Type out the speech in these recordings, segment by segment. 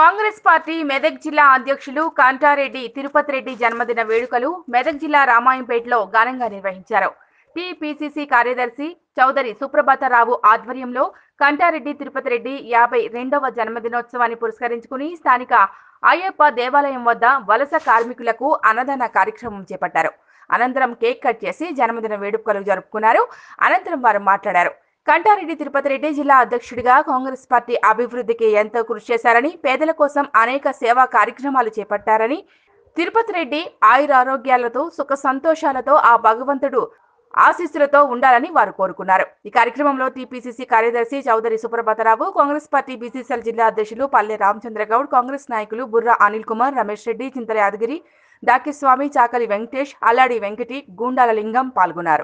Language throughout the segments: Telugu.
కాంగ్రెస్ పార్టీ మెదక్ జిల్లా అధ్యక్షులు కాంటారెడ్డి తిరుపతి రెడ్డి జన్మదిన వేడుకలు మెదక్ జిల్లా రామాయంపేటలో ఘనంగా నిర్వహించారు టీపీసీసీ కార్యదర్శి చౌదరి సుప్రభాతరావు ఆధ్వర్యంలో కంటారెడ్డి తిరుపతి రెడ్డి యాభై రెండవ జన్మదినోత్సవాన్ని పురస్కరించుకుని స్థానిక అయ్యప్ప దేవాలయం వద్ద వలస కార్మికులకు అన్నదాన కార్యక్రమం చేపట్టారు అనంతరం కేక్ కట్ చేసి జన్మదిన వేడుకలు జరుపుకున్నారు అనంతరం వారు మాట్లాడారు కంటారెడ్డి తిరుపతి రెడ్డి జిల్లా అధ్యక్షుడిగా కాంగ్రెస్ పార్టీ అభివృద్ధికి ఎంతో కృషి చేశారని పేదల కోసం అనేక సేవా కార్యక్రమాలు చేపట్టారని తిరుపతి రెడ్డి ఆయురారోగ్యాలతో సుఖ సంతోషాలతో ఆ భగవంతుడు ఆశీస్సులతో ఉండాలని వారు కోరుకున్నారు ఈ కార్యక్రమంలో టీపీసీసీ కార్యదర్శి Chowdary Suprabhatarao Congress party BCCL జిల్లా అధ్యక్షులు పల్లె రామచంద్రగౌడ్ కాంగ్రెస్ నాయకులు బుర్రా అనిల్ కుమార్ రమేష్ రెడ్డి చింతల యాదగిరి దాకిస్వామి చాకలి వెంకటేష్ అల్లాడి వెంకటి గూండాల లింగం పాల్గొన్నారు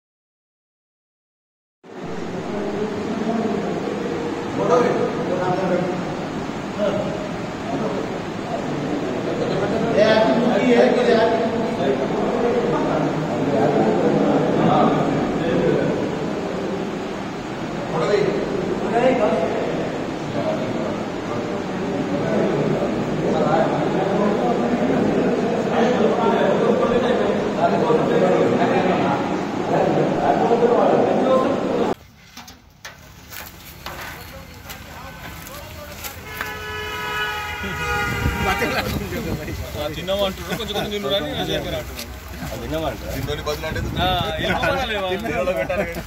తిన్నాము అంటున్నారు కొంచెం కొంచెం తిన్నారు అని అజయ్ గారు అంటున్నారు దీంతోని బదులు అంటే ఆ, వెళ్ళిపోవాలి వాళ్ళు. దీనిలో పెట్టాలి కానీ.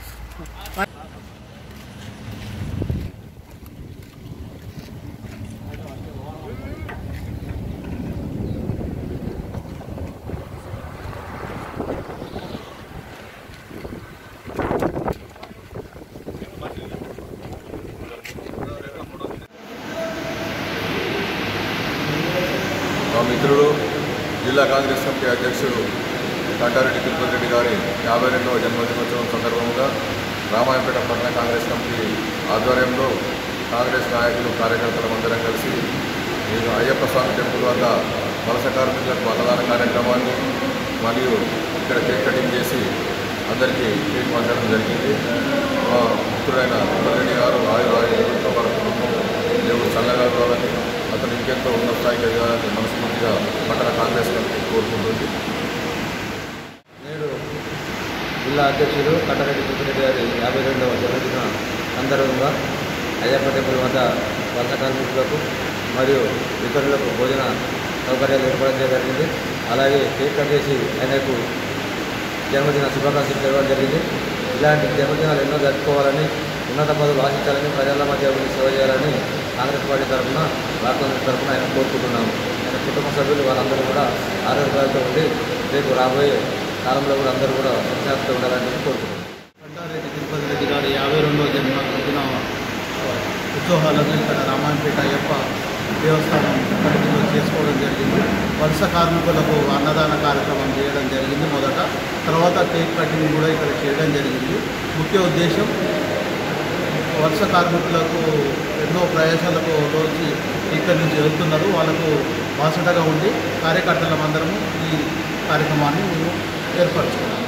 మా మిత్రుడు జిల్లా కాంగ్రెస్ కమిటీ అధ్యక్షుడు కంటారెడ్డి తిరుపతి రెడ్డి గారి యాభై రెండవ జన్మదినోత్సవం సందర్భంగా రామాయపేట పట్టణ కాంగ్రెస్ కమిటీ ఆధ్వర్యంలో కాంగ్రెస్ నాయకులు కార్యకర్తలు అందరం కలిసి ఈ అయ్యప్ప స్వామి టెంపుల్ వద్ద వలస కార్మికులకు అన్నదాన కార్యక్రమాన్ని మరియు ఇక్కడ కేక్ కటింగ్ చేసి అందరికీ కేక్ పంచడం జరిగింది మా మిత్రుడైన తిరుపతి రెడ్డి గారు ఆయు ఆయుర్తో వారి కుటుంబం దేవుడు చల్లగా కావాలని అతను ఇంకెంతో ఉన్నత స్థాయికి ఎదగాలని మనస్ఫూర్తిగా పట్టణ కాంగ్రెస్ కమిటీ కోరుకుంటుంది నేడు జిల్లా అధ్యక్షుడు కట్టారెడ్డి సుబ్బరెడ్డి గారి యాభై రెండవ జన్మదిన సందర్భంగా అయ్యప్ప టెంపుల్ వద్ద వలస కార్మికులకు మరియు ఇతరులకు భోజన సౌకర్యాలు ఏర్పాటు చేయడం జరిగింది అలాగే కేక్ కట్ చేసి ఆయనకు జన్మదిన శుభాకాంక్షలు తెలవడం జరిగింది ఇలాంటి జన్మదినాలు ఎన్నో జరుపుకోవాలని ఉన్నత పదవులు ఆశించాలని ప్రజల మధ్య ఉండి సేవ చేయాలని కాంగ్రెస్ పార్టీ తరఫున భారత కాంగ్రెస్ తరఫున ఆయన కోరుకుంటున్నాము ఆయన కుటుంబ సభ్యులు వారందరూ కూడా ఆరోగ్యాలతో ఉండి రేపు రాబోయే కాలంలో కూడా అందరూ కూడా సంశాంతితో ఉండాలని కోరుకుంటున్నాం కంటారెడ్డి తిరుపతి రెడ్డి గారి యాభై రెండవ జన్మదిన ఉత్సవాలను ఇక్కడ రామాయణపేట అయ్యప్ప దేవస్థానం పరిధిలో చేసుకోవడం జరిగింది వలస కార్మికులకు అన్నదాన కార్యక్రమం చేయడం జరిగింది మొదట తర్వాత కేక్ కటింగ్ కూడా ఇక్కడ చేయడం జరిగింది ముఖ్య ఉద్దేశం వలస కార్మికులకు ఎన్నో ప్రయాసాలకు రోజు ఇక్కడి నుంచి వెళ్తున్నారు వాళ్ళకు బాసటగా ఉండి కార్యకర్తలమందరము ఈ కార్యక్రమాన్ని మేము ఏర్పరచుకున్నాము